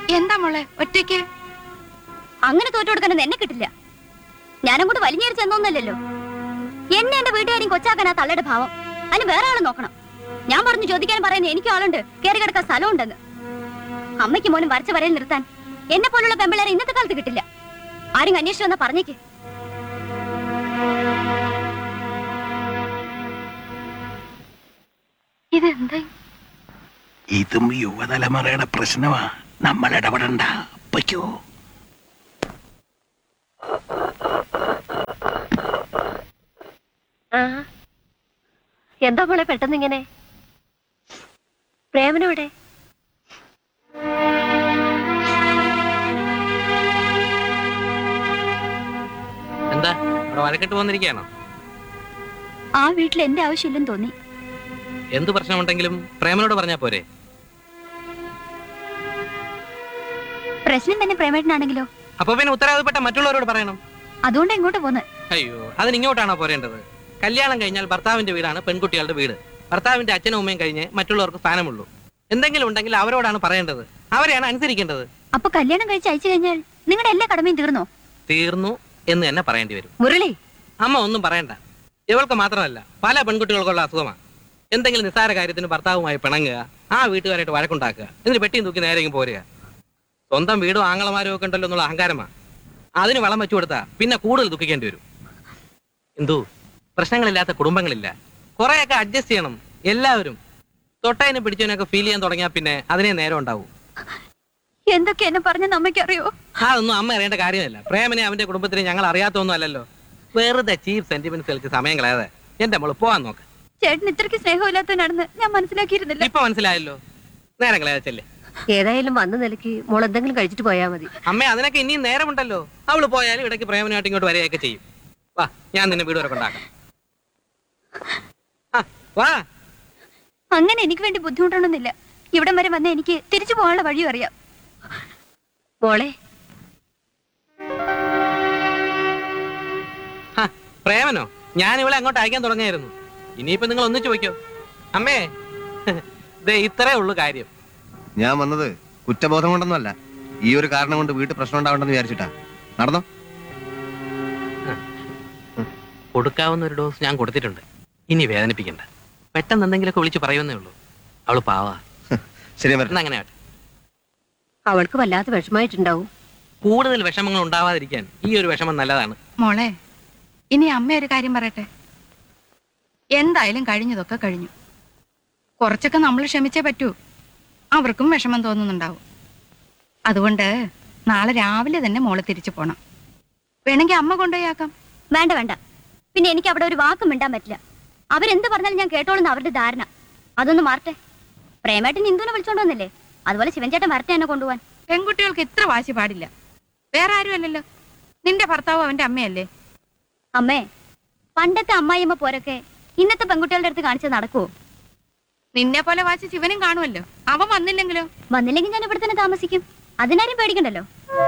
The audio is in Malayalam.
എന്താ മോളെ ഒറ്റയ്ക്ക് അങ്ങനെ തോറ്റു കൊടുക്കാനൊന്നും എന്നെ കിട്ടില്ല ഞാനങ്ങോട്ട് വലിഞ്ഞേറി ചെന്നൊന്നല്ലല്ലോ എന്നെ എന്റെ വീട്ടുകാരും കൊച്ചാക്കാൻ ആ തള്ളയുടെ ഭാവം അതിന് വേറെ ആളെ നോക്കണം ഞാൻ പറഞ്ഞു ചോദിക്കാൻ പറയുന്നത് എനിക്ക് ആളുണ്ട് കയറി കിടക്കാൻ സ്ഥലമുണ്ടെന്ന് അമ്മയ്ക്ക് മോനും വരച്ച വരയിൽ നിർത്താൻ എന്നെ പോലുള്ള പെമ്പിളേരെ ഇന്നത്തെ കാലത്ത് കിട്ടില്ല ആരും അന്വേഷിച്ചു വന്നാ പറഞ്ഞേക്ക് ഇതെന്താ ഇതും യുവതലമുറയുടെ പ്രശ്നമാ നമ്മൾ ഇടപെടണ്ട പൊയ്ക്കോ എന്താ മോളെ പെട്ടെന്ന് ഇങ്ങനെ പ്രേമനോടെ എന്താ അവിടെ വഴക്കിട്ട് വന്നിരിക്കുകയാണോ ആ വീട്ടിൽ എന്റെ ആവശ്യമില്ലെന്ന് തോന്നി എന്ത് പ്രശ്നമുണ്ടെങ്കിലും പ്രേമനോട് പറഞ്ഞാ പോരെ പ്രശ്നം തന്നെ പ്രേമേട്ടനാണെങ്കിലോ അപ്പൊ പിന്നെ ഉത്തരവാദപ്പെട്ട മറ്റുള്ളവരോട് പറയണം അതുകൊണ്ട് എങ്ങോട്ട് പോന്ന് അയ്യോ അതിന് ഇങ്ങോട്ടാണോ പോരേണ്ടത് കല്യാണം കഴിഞ്ഞാൽ ഭർത്താവിന്റെ വീടാണ് പെൺകുട്ടികളുടെ വീട് ഭർത്താവിന്റെ അച്ഛനും അമ്മയും കഴിഞ്ഞ് മറ്റുള്ളവർക്ക് സ്ഥാനമുള്ളൂ എന്തെങ്കിലും ഉണ്ടെങ്കിൽ അവരോടാണ് പറയേണ്ടത് അവരെയാണ് അനുസരിക്കേണ്ടത് അപ്പൊ കല്യാണം കഴിച്ച് അയച്ചു കഴിഞ്ഞാൽ നിങ്ങളുടെ എല്ലാ കടമയും തീർന്നോ തീർന്നു എന്ന് തന്നെ പറയേണ്ടി വരും മുരളി അമ്മ ഒന്നും പറയണ്ട ഇവൾക്ക് മാത്രമല്ല പല പെൺകുട്ടികൾക്കുള്ള അസുഖമാണ് എന്തെങ്കിലും നിസ്സാര കാര്യത്തിന് ഭർത്താവുമായി പിണങ്ങുക ആ വീട്ടുകാരായിട്ട് വഴക്കുണ്ടാക്കുക എന്നിട്ട് പെട്ടിയും തൂക്കി നേരെ ഇങ്ങ് പോരുക സ്വന്തം വീടും ആങ്ങളമാരും ഒക്കെ ഉണ്ടല്ലോ എന്നുള്ള അഹങ്കാരമാ അതിന് വളം വെച്ചു കൊടുത്താ പിന്നെ കൂടുതൽ ദുഃഖിക്കേണ്ടി വരും എന്തോ പ്രശ്നങ്ങളില്ലാത്ത കുടുംബങ്ങളില്ല കുറെയൊക്കെ അഡ്ജസ്റ്റ് ചെയ്യണം എല്ലാവരും തൊട്ടതിനെ പിടിച്ചതിനൊക്കെ ഫീൽ ചെയ്യാൻ തുടങ്ങിയാൽ പിന്നെ അതിനെ നേരം ഉണ്ടാവും എന്തൊക്കെ എന്നെ പറഞ്ഞെന്ന് അമ്മയ്ക്കറിയോ അതൊന്നും അമ്മ അറിയേണ്ട കാര്യമല്ല പ്രേമനെ അവന്റെ കുടുംബത്തിനെ ഞങ്ങൾ അറിയാത്തൊന്നും അല്ലല്ലോ വെറുതെ ചീപ്പ് സെന്റിമെന്റ്സ് കളിച്ച് സമയം കളയാതെ എന്റെ മോള് പോവാൻ നോക്ക് ചേട്ടൻ ഇത്രയ്ക്ക് സ്നേഹമില്ലാത്തവനാണെന്ന് ഞാൻ മനസ്സിലാക്കിയിരുന്നില്ല ഇപ്പൊ മനസ്സിലായല്ലോ നേരം കളയാതെ ചെല്ലേ ഏതായാലും വന്ന നിലയ്ക്ക് മോൾ എന്തെങ്കിലും കഴിച്ചിട്ട് പോയാൽ മതി അമ്മ അതിനൊക്കെ ഇനിയും നേരമുണ്ടല്ലോ അവള് പോയാലും ഇടയ്ക്ക് പ്രേമനായിട്ട് ഇങ്ങോട്ട് വരികയൊക്കെ ചെയ്യും വാ ഞാൻ നിന്നെ വീട് വരെ കൊണ്ടാക്കാം ആ, വാ അങ്ങനെ എനിക്ക് വേണ്ടി ബുദ്ധിമുട്ടണമെന്നില്ല ഇവിടം വരെ വന്ന എനിക്ക് തിരിച്ചു പോകാനുള്ള വഴിയും അറിയാം മോളെ ആ, പ്രേമനോ ഞാൻ ഇവളെ അങ്ങോട്ട് അയക്കാൻ തുടങ്ങിയായിരുന്നു ഇനിയിപ്പോ നിങ്ങൾ ഒന്നിച്ചു വയ്ക്കോ അമ്മേ ദേ ഇത്രേ ഉള്ളു കാര്യം ഞാൻ വന്നത് കുറ്റബോധം കൊണ്ടൊന്നുമല്ല ഈ ഒരു കാരണം കൊണ്ട് വീട്ടിൽ പ്രശ്നം ഉണ്ടാവണ്ടെന്ന് വിചാരിച്ചിട്ടാ നടന്നോ കൊടുക്കാവുന്ന ഒരു ഡോസ് ഞാൻ കൊടുത്തിട്ടുണ്ട് ഇനി വേദനിപ്പിക്കണ്ട പെട്ടെന്ന് എന്തെങ്കിലുമൊക്കെ വിളിച്ച് പറയുമെന്നേ ഉള്ളൂ അവള് പാവാ ശരി വരട്ടെ എന്നാ അങ്ങനെ ആവട്ടെ. അവൾക്ക് വല്ലാത്ത വിഷമായിട്ടുണ്ടാവും കൂടുതൽ വിഷമങ്ങൾ ഉണ്ടാവാതിരിക്കാൻ ഈ ഒരു വിഷമം നല്ലതാണ് മോളെ ഇനി അമ്മ ഒരു കാര്യം പറയട്ടെ എന്തായാലും കഴിഞ്ഞതൊക്കെ കഴിഞ്ഞു കുറച്ചൊക്കെ നമ്മൾ ക്ഷമിച്ചേ പറ്റൂ അവർക്കും വിഷമം തോന്നുന്നുണ്ടാവും അതുകൊണ്ട് നാളെ രാവിലെ തന്നെ മോള് തിരിച്ചു പോണം വേണമെങ്കിൽ അമ്മ കൊണ്ടുപോയാക്കാം വേണ്ട വേണ്ട പിന്നെ എനിക്ക് അവിടെ ഒരു വാക്കും മിണ്ടാൻ പറ്റില്ല അവരെന്ത് പറഞ്ഞാലും ഞാൻ കേട്ടോളുന്ന അവരുടെ ധാരണ അതൊന്ന് മാറട്ടെ പ്രേമേട്ടൻ ഇന്ദുവിനെ വിളിച്ചോണ്ട് വന്നില്ലേ അതുപോലെ ശിവൻചേട്ടൻ വരട്ടെ എന്നെ കൊണ്ടുപോവാൻ പെൺകുട്ടികൾക്ക് ഇത്ര വാശി പാടില്ല വേറെ ആരും അല്ലല്ലോ നിന്റെ ഭർത്താവ് അവന്റെ അമ്മയല്ലേ അമ്മേ പണ്ടത്തെ അമ്മായിയമ്മ പോരൊക്കെ ഇന്നത്തെ പെൺകുട്ടികളുടെ അടുത്ത് കാണിച്ച് നടക്കുവോ നിന്നെ പോലെ വാശി ശിവനും കാണുമല്ലോ അവൻ വന്നില്ലെങ്കിലോ വന്നില്ലെങ്കിൽ ഞാൻ ഇവിടെ തന്നെ താമസിക്കും അതിനാരും പേടിക്കണ്ടല്ലോ